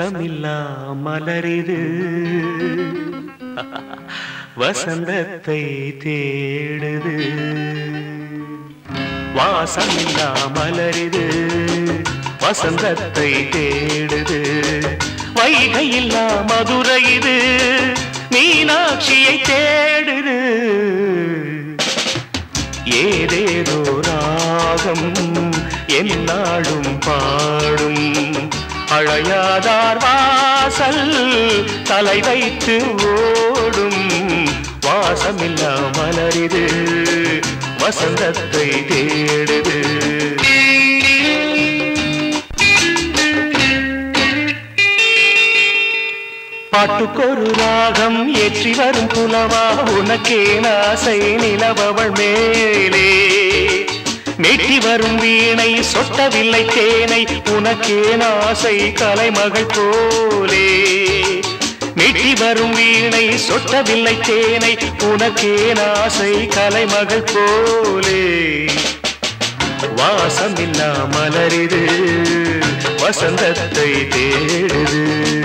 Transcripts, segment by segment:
வாசமில்லா மலரிது வசந்தத்தை தேடுது வாசமில்லா மலரிது வசந்தத்தை தேடுது வைகையில்லா மதுரை இது மீனாட்சியை தேடுது ஏதேதோ ராகம் என்னாடும் பாடும் அழையாதார் வாசல் தலை வைத்து ஓடும் வாசமில்லா மலரிது வசந்தத்தை தேடுது பாட்டுக்கொரு ராகம் ஏற்றி வரும் புலவா உனக்கே நாசை நிலவவள் மேலே மீட்டி வரும் வீணை சொட்டவில்லை தேனை உனக்கே நாசை கலைமகள் போலே மீட்டி வரும் வீணை சொட்டவில்லை தேனை உனக்கே நாசை கலைமகள் போலே வாசமில்லா மலரிது வசந்தத்தை தேடுது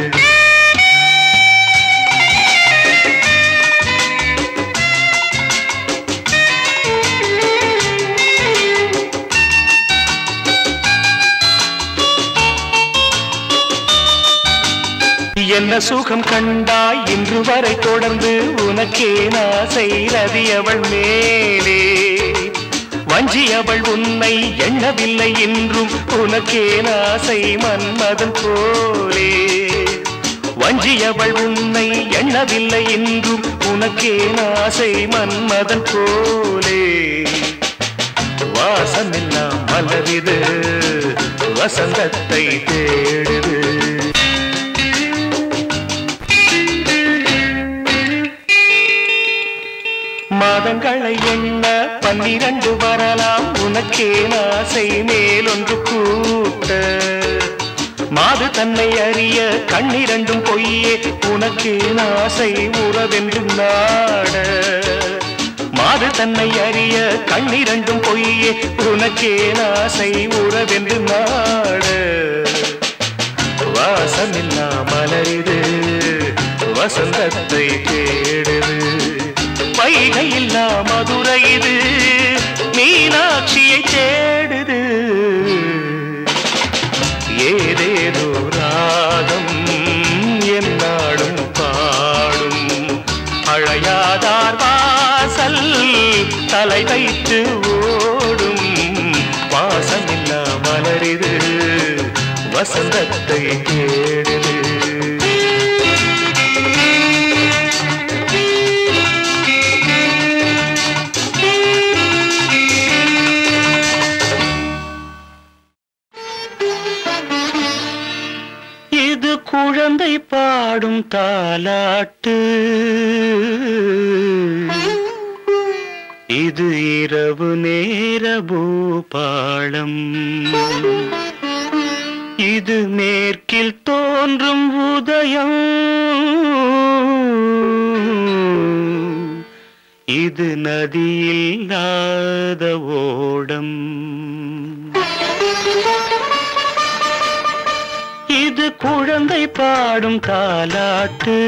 என்ன சுகம் கண்டாய் இன்று வரை தொடர்ந்து உனக்கே நாசை ரதி அவள் மேலே வஞ்சி அவள் உன்னை எண்ணவில்லை என்றும் உனக்கே நாசை மன்மதன் போலே வஞ்சி அவள் உன்னை எண்ணவில்லை என்றும் உனக்கே நாசை மன்மதன் போலே வாசமெல்லாம் மலரிது வசந்தத்தை தேடுது மாதங்களை எண்ண பன்னிரண்டு வரலாம் உனக்கே நாசை மேலொன்று கூட்ட மாது தன்னை அறிய கண்ணிரண்டும் பொய்யே உனக்கே நாசை உறவென்று நாட மாது தன்னை அறிய கண்ணிரண்டும் பொய்யே உனக்கே நாசை உறவென்று நாட வாசமில்லா மலரிது வசந்தத்தை தேடுது வைகையில்லா மதுரை இது மீனாட்சியை தேடுது ஏதேதோ ராகம் என்னாடும் பாடும் அழையாதார் வாசல் தலை வைத்து ஓடும் வாசமில்லா மலரிது வசந்தத்தை தேடுது இது குழந்தை பாடும் தாலாட்டு இது இரவு நேர பூபாளம் இது மேற்கில் தோன்றும் உதயம் இது நதியில்லாத ஓடம் இது குழந்தை பாடும் தாலாட்டு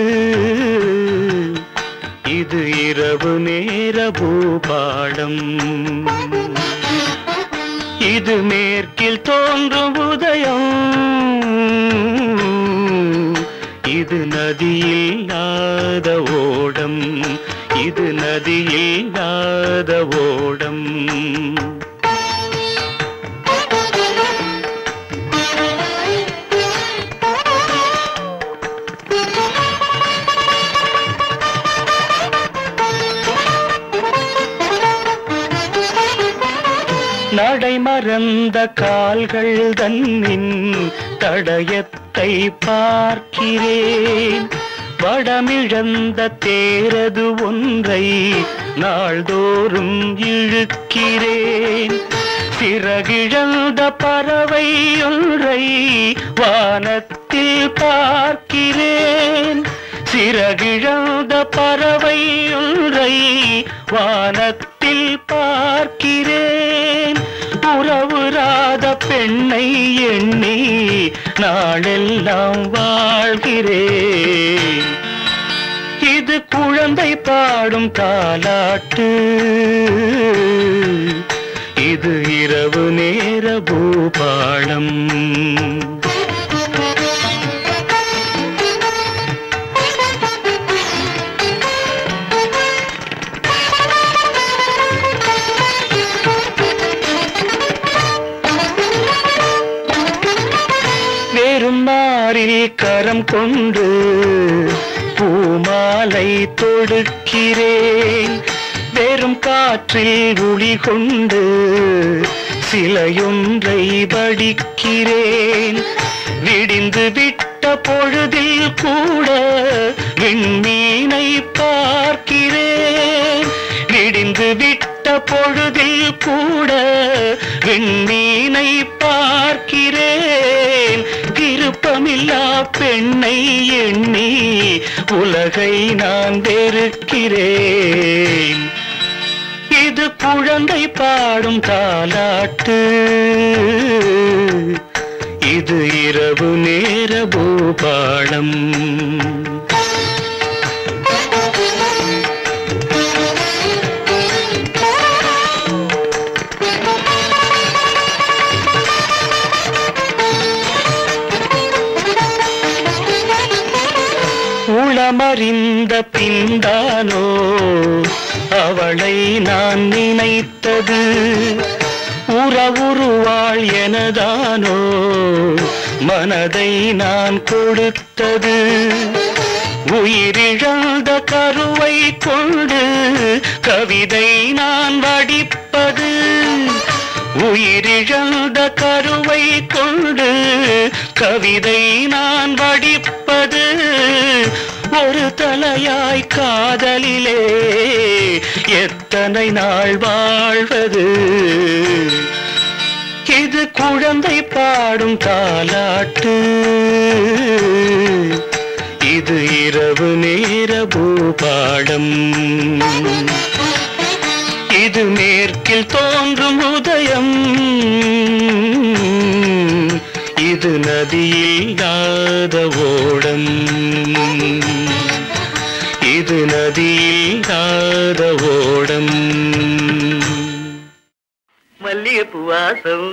இது இரவு நேர பூபாடம் இது மேற்கில் தோன்றும் உதயம் இது நதியில்லாத ஓடம் இது நதியில்லாத ஓடம் நடைமறந்த கால்கள் தன்னின் தடயத்தை பார்க்கிறேன் வடமிழந்த தேரது ஒன்றை நாள்தோறும் இழுக்கிறேன் சிறகிழந்த பறவை ஒன்றை வானத்தில் பார்க்கிறேன் சிறகிழந்த பறவை ஒன்றை வானத்தில் பார்க்கிறேன் உறவுராத பெண்ணை எண்ணி நாளெல்லாம் வாழ்கிறேன் இது குழந்தை பாடும் தாலாட்டு இது இரவு நேர பூபாளம் வெறும் மாறில் கரம் கொண்டு பூமாலை தொடுக்கிறேன் வெறும் காற்றில் ஒளி கொண்டு சிலையொன்றை வடிக்கிறேன் விடிந்து விட்ட பொழுதில் கூட விண்மீனை பார்க்கிறேன் விடிந்து விட்ட பொழுதில் கூட விண்மீனை பார்க்கிறேன் விருப்பமில்லா பெண்ணை எண்ணி உலகை நான் வெறுக்கிறேன் இது குழந்தை பாடும் தாலாட்டு இது இரவு நேர பூபாளம் உளமறிந்த பின்தானோ அவளை நான் நினைத்தது உறவுருவாள் எனதானோ மனதை நான் கொடுத்தது உயிரிழந்த கருவை கொண்டு கவிதை நான் வடிப்பது உயிரிழந்த கருவை கொண்டு கவிதை நான் வடிப்பது ஒரு தலையாய் காதலிலே எத்தனை நாள் வாழ்வது இது குழந்தை பாடும் தாலாட்டு இது இரவு நேர பூபாடம் இது மேற்கில் தோன்றும் உதயம் இது நதியில்லாத ஓடம் இது நதியில்லாத ஓடம் மல்லிகைப்பூ வாசம்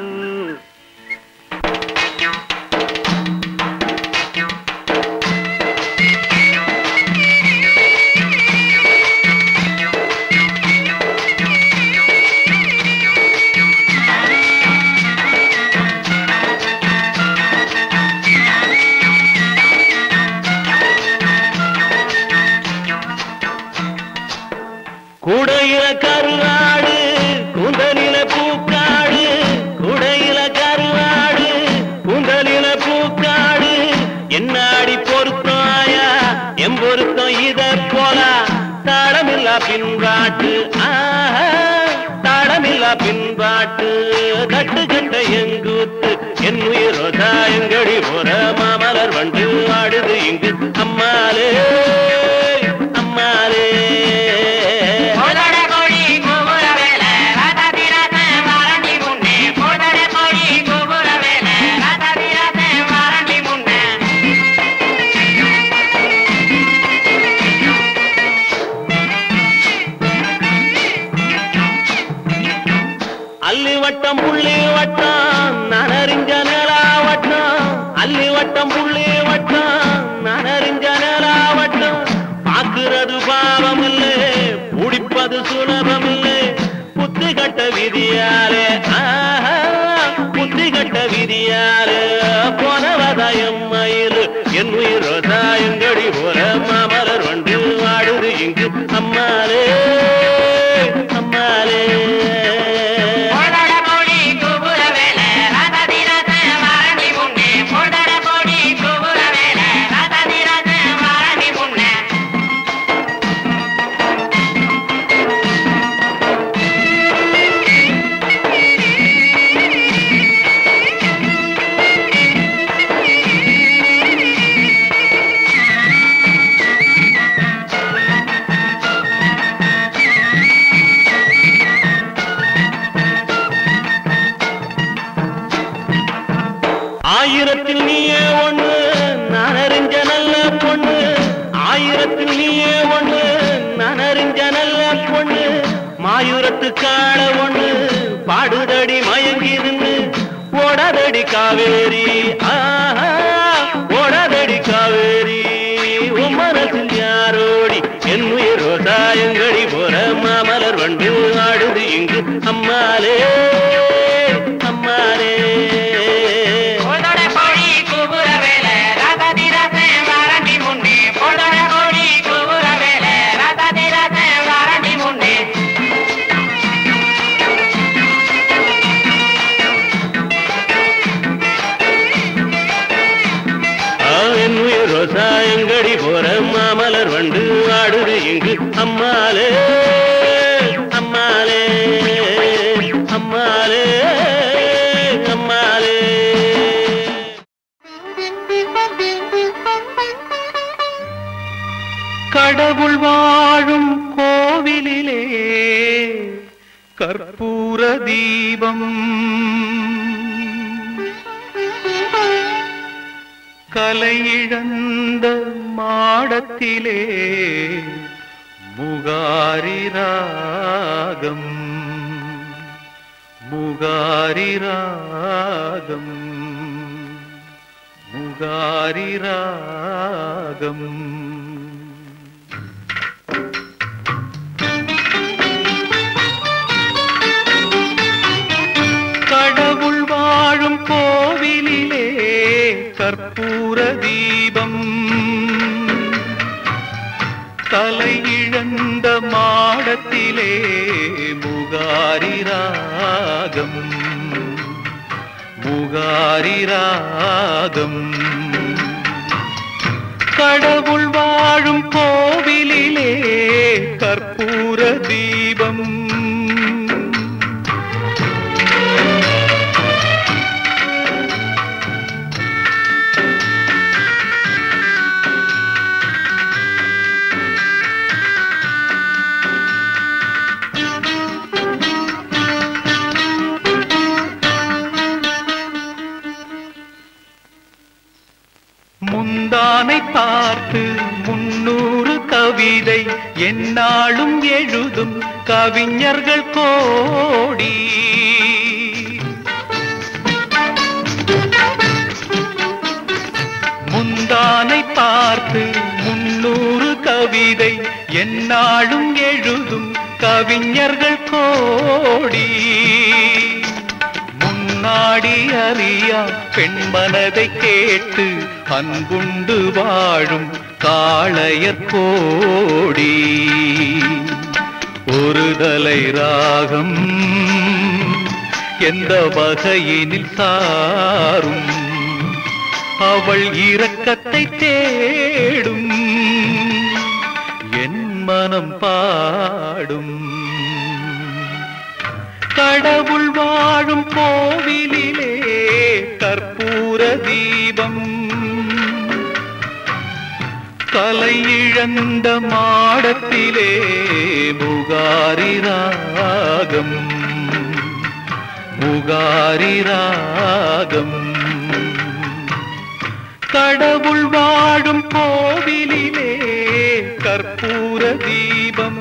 குடையில கருவாடு குந்தலில பூக்காடு குடையில கருவாடு குந்தலில பூக்காடு என்னாடி பொருத்தம் ஆயா எம் பொருத்தம் இத போல தாளமில்லா பின்பாட்டு ஆஹா, தாளமில்லா பின்பாட்டு கட்டு கட்ட எங்கூத்து என் உயிரோதா எங்கடி போற மாமலர் வண்டு ஆடுது இங்கு அம்மாலே அம்மாலே போதட கோழி கூவுற வேலை ராதாதி ராசன் வாரண்டி முன்னே போதட கோழி கூவுற வேலை ராதாதி ராசன் வாரண்டி முன்னே அல்லி வட்டம் புள்ளி வட்டம் நனறிஞ்ச நிலா வட்டம் அல்லி வட்டம் புள்ளி வட்டம் நனறிஞ்ச நிலா வட்டம் பாக்குறது பாவம் இல்லை பிடிப்பது சுலபம் இல்லை புத்தி கட்ட விதியாலே ஆஹா, புத்தி கட்ட விதியாலே போனவதாயம் மயில் என் உயிரோதாயங்கடி போல மாமலர் வண்டு வாடுது இங்கு அம்மாலே அம்மாலே போதட கோழி கூவுற வேலை ராதாதி ராசன் வாரண்டி முன்னே போதட கோழி கூவுற வேலை ராதாதி ராசன் வாரண்டி முன்னே ஆ பாயுரத்து காள ஒண்ணு பாடுதடி மயங்கிருந்து ஓடாதடி காவேரி ஆஹா ஓடாதடி காவேரி உன் மனசில் யாரோடி என் உயிர் ரோசாயங்கடி போற மாமலர் வண்டு ஆடுது இங்கு அம்மாலே அம்மாலே பொழுதோட கோழி கூவுற வேலை ராசாதி ராசன் வாரண்டி முன்னே பொழுதோட கோழி கூவுற வேலை ராசாதி ராசன் வாரண்டி முன்னே என் உயிர் ரோசாயங்கடி போற மாமலர் வண்டு ஆடுது இங்கு அம்மாலே அம்மாலே அம்மாலே அம்மாலே கடவுள் வாழும் கோவிலிலே கற்பூர தீபம் கலையிழந்த மாடத்திலே முகாரி ராகம் முகாரி ராகம் முகாரி ராகம் கடவுள் வாழும் கோவிலிலே கற்பூர தீபம் தலை இழந்த மாடத்திலே முகாரி ராகம் முகாரி ராகம் கடவுள் வாழும் கோவிலிலே கற்பூர தீபம் முந்தானை பார்த்து முன்னூறு கவிதை எந்நாளும் எழுதும் கவிஞர்கள் கோடி முந்தானை பார்த்து முன்னூறு கவிதை எந்நாளும் எழுதும் கவிஞர்கள் கோடி முன்னாடி அறியா பெண் மனதை கேட்டு அன்புண்டு வாழும் காளையர் கோடி ஒரு தலை ராகம் எந்த வகையினில் சாரும் அவள் இரக்கத்தை தேடும் என் மனம் பாடும் கடவுள் வாழும் கோவிலிலே கற்பூர தீபம் கலை இழந்த மாடத்திலே முகாரி ராகம் முகாரி ராகம் கடவுள் வாழும் கோவிலிலே கற்பூர தீபம்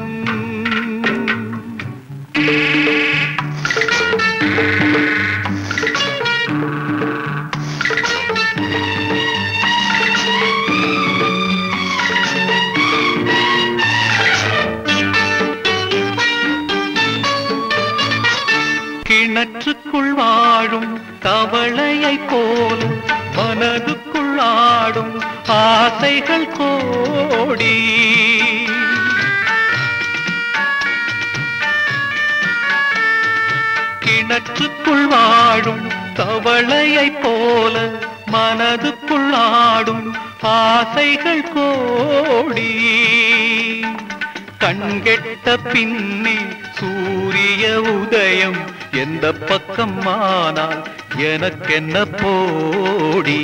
கிணற்றுக்குள் வாழும் தவளையைப் போல மனதுக்குள் ஆடும் ஆசைகள் கோடி கிணற்றுக்குள் வாழும் தவளையைப் போல மனதுக்குள் ஆடும் ஆசைகள் கோடி கண்கெட்ட பின்னே சூரிய உதயம் எந்த பக்கம் ஆனால் எனக்கென்ன போடி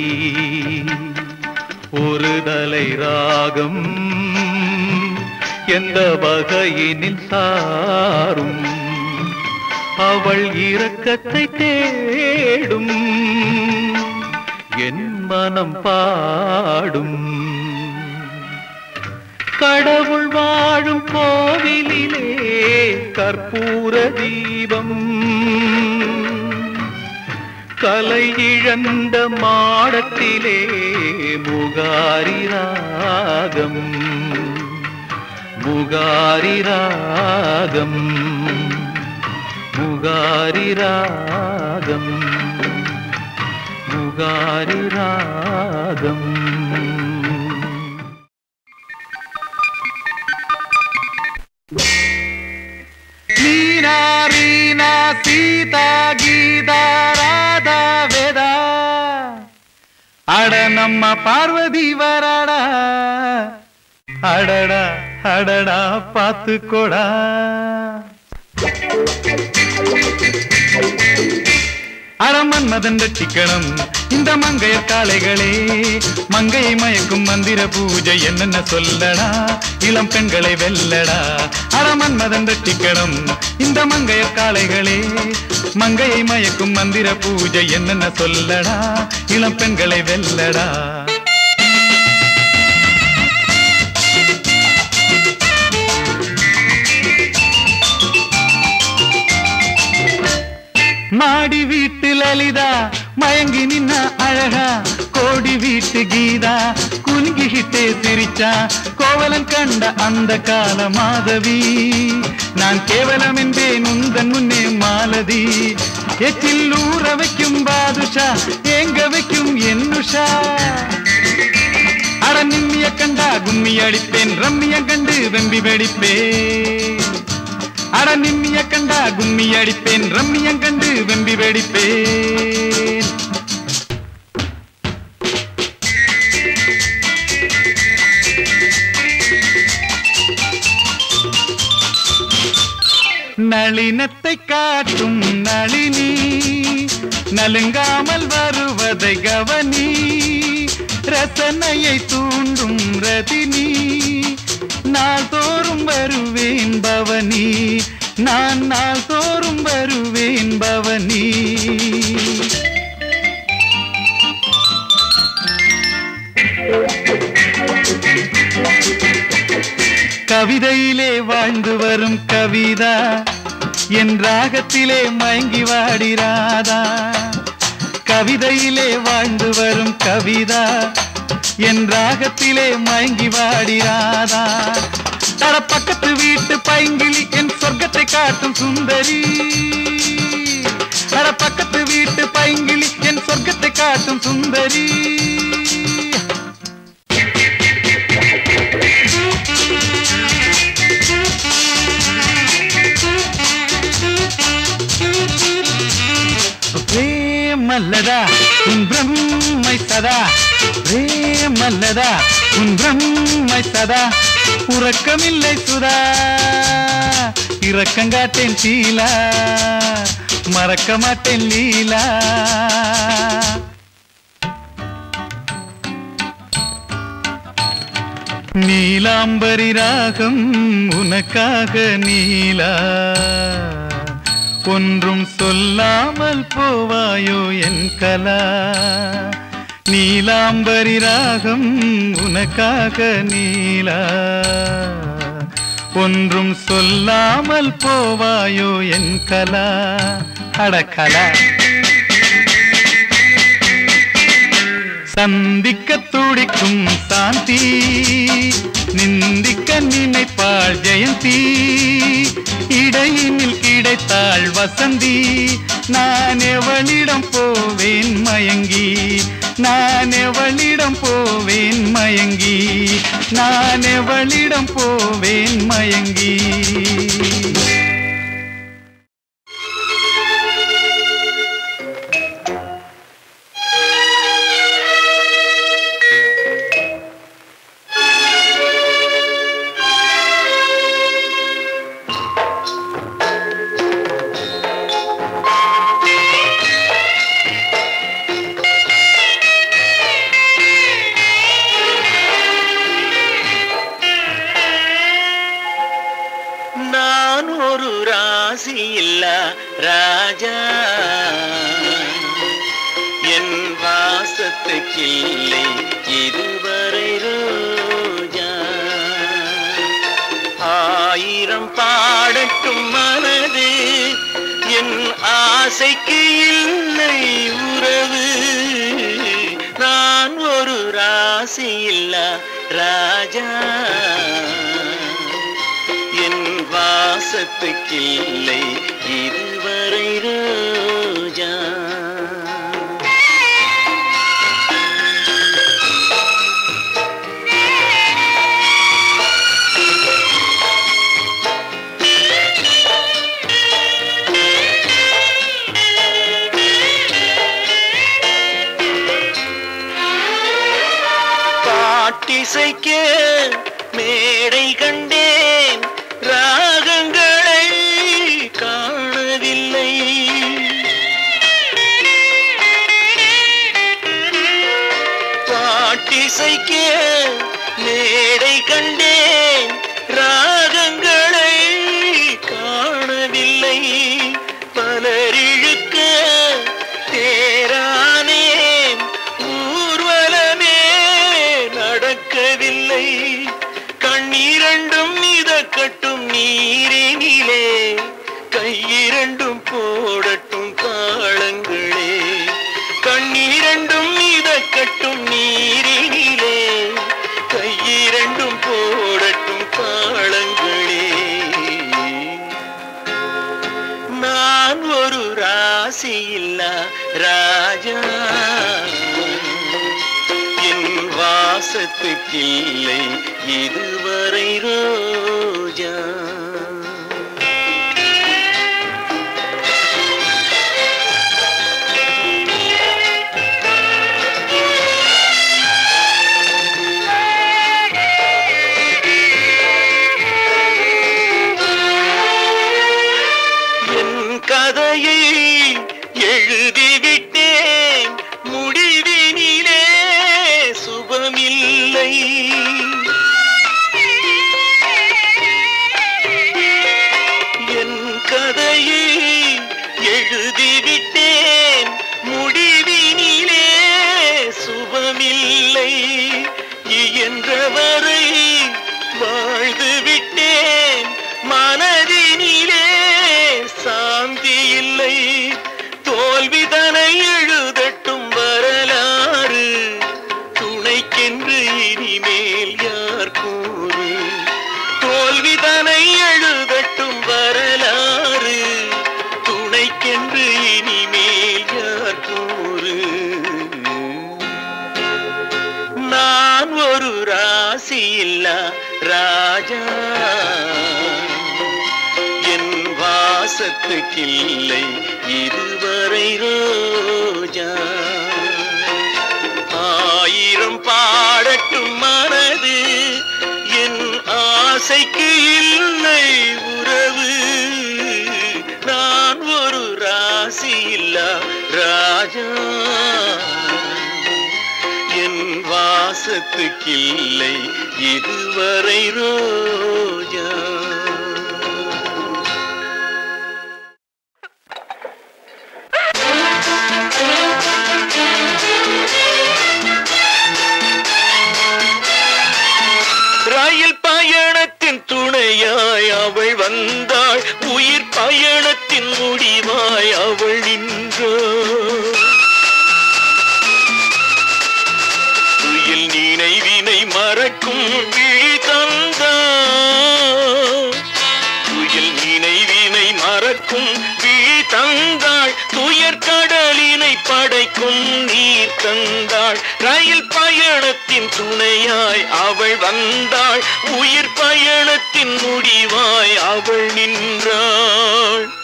ஒரு தலை ராகம் எந்த வகையினில் சாரும் அவள் இரக்கத்தை தேடும் என் மனம் பாடும் கடவுள் வாழும் கோவிலிலே கற்பூர தீபம் கலை இழந்த மாடத்திலே முகாரி ராகம் முகாரி ராகம் முகாரி ராகம் முகாரி ராகம் மீனா ரீனா சீதா கீதா ராதா வேதா அட நம்ம பார்வதி வராடா அடடா அடடா பாத்துக்கோடா அறமன்மதன் ரட்சிக்கணும் இந்த மங்கையர் காளைகளே மங்கையை மயக்கும் மந்திர பூஜை என்னென்ன சொல்லடா இளம் பெண்களை வெல்லடா அறமன்மதன் ரட்சிக்கணும் இந்த மங்கையர் காளைகளே மங்கையை மயக்கும் மந்திர பூஜை என்னென்ன சொல்லடா இளம் பெண்களை வெல்லடா மாடி வீட்டு லலிதா மயங்கி நின்ன அழகா கோடி வீட்டு கீதா குலுங்கிக்கிட்டே சிரிச்சா கோவலன் கண்ட அந்த கால மாதவி நான் கேவலம் என்பேன் உந்தன் முன்னே மாலதி எச்சில் ஊற வைக்கும் பாதுஷா ஏங்க வைக்கும் என்னுஷா அட நிம்மிய கண்டா கும்மி அடிப்பேன் ரம்மிய கண்டு வெம்பி வெடிப்பேன் அட நிம்மிய கண்டா கும்மி அடிப்பேன் ரம்மியம் கண்டு வெம்பி வெடிப்பேன் நளினத்தை காட்டும் நளினி நலுங்காமல் வருவதை கவனி ரசனையை தூண்டும் ரதினி நாள்தோறும் வருவேன் பவனி நான் நாள்தோறும் வருவேன் பவனி கவிதையிலே வாழ்ந்து வரும் கவிதா என் ராகத்திலே மயங்கி வாடிராதா கவிதையிலே வாழ்ந்து வரும் கவிதா என் ராகத்திலே மயங்கி வாடிராதா தர பக்கத்து வீட்டு பைங்கிளி என் சொர்க்கத்தை காட்டும் சுந்தரி அட பக்கத்து வீட்டு பைங்கிளி என் சொர்க்கத்தை காட்டும் சுந்தரி பிரேமல்லதா உன் பிரம்மை சதா பிரேமல்லதா உன் பிரம்மை சதா உறக்கமில்லை சுதா இரக்கங்காட்டேன் சீலா மறக்க மாட்டேன் லீலா நீலாம்பரி ராகம் உனக்காக நீலா ஒன்றும் சொல்லாமல் போவாயோ என் கலா நீலாம்பரி ராகம் உனக்காக நீலா ஒன்றும் சொல்லாமல் போவாயோ என் கலா அடக்கலா சந்திக்க துடிக்கும் சாந்தி நிந்திக்க நினைப்பாள் ஜெயந்தி இடையினில் கிடைத்தாள் வசந்தி நான் எவளிடம் போவேன் மயங்கி நான் எவளிடம் போவேன் மயங்கி நான் எவளிடம் போவேன் மயங்கி நான் ஒரு ராசி இல்ல ராஜா என் வாசத்துக்கில்லை இதுவரை ரோஜா ஆயிரம் பாடட்டும் ராஜா என் வாசத்துக்கில்லை இதுவரை ரோஜா பாட்டிசைக்க மேடை கண்டேன் ராகங்களை காணவில்லை பாட்டிசைக்க மேடை கண்டேன் ராகங்களை காணவில்லை பலரிழுக்க தேரானேன் ஊர்வலமே நடக்கவில்லை கண்ணீரண்டும் மிதக்கட்டும் நீரினிலே கையிரண்டும் போடட்டும் தாளங்களே கண்ணீரண்டும் மிதக்கட்டும் நீரினிலே கையிரண்டும் போடட்டும் தாளங்களே நான் ஒரு ராசி இல்லா ராஜா என் வாசத்துக்கில்லை இதுவரை ரோஜா என் கதையை எழுதிவிட்டேன் முடிவினிலே சுபமில்லை என் கதையை எழுதிவிட்டேன் முடிவினிலே சுபமில்லை இயன்றவரை வாழ்ந்து விட்டேன் மனதினிலே சாந்தி இல்லை தோல்விதனை எழுதட்டும் வரலாறு துணைக்கென்று இனிமேல் யார் கூறு தோல்விதனை எழுதட்டும் வரலாறு துணைக்கென்று இனிமேல் யார் கூறு நான் ஒரு ராசி இல்லா ராஜா என் வாசத்துக்கில்லை இதுவரை ரோஜா ஆயிரம் பாடட்டும் மனது என் ஆசைக்கு இல்லை உறவு நான் ஒரு ராசி இல்லா ராஜா என் வாசத்துக்கில்லை இதுவரை ரோஜா ரயில் பயணத்தின் துணையாய் அவள் வந்தாள் உயிர் பயணத்தின் முடிவாய் அவள் நின்றாள் துயில் நினைவினை மறக்கும் விழி தந்தாள் துயில் நினைவினை மறக்கும் விழி தந்தாள் துயர் கடலினை படைக்கும் நீர் தந்தாள் ரயில் பயணத்தின் துணையாய் அவள் வந்தாள் உயிர் பயணத்தின் முடிவாய் அவள் நின்றாள்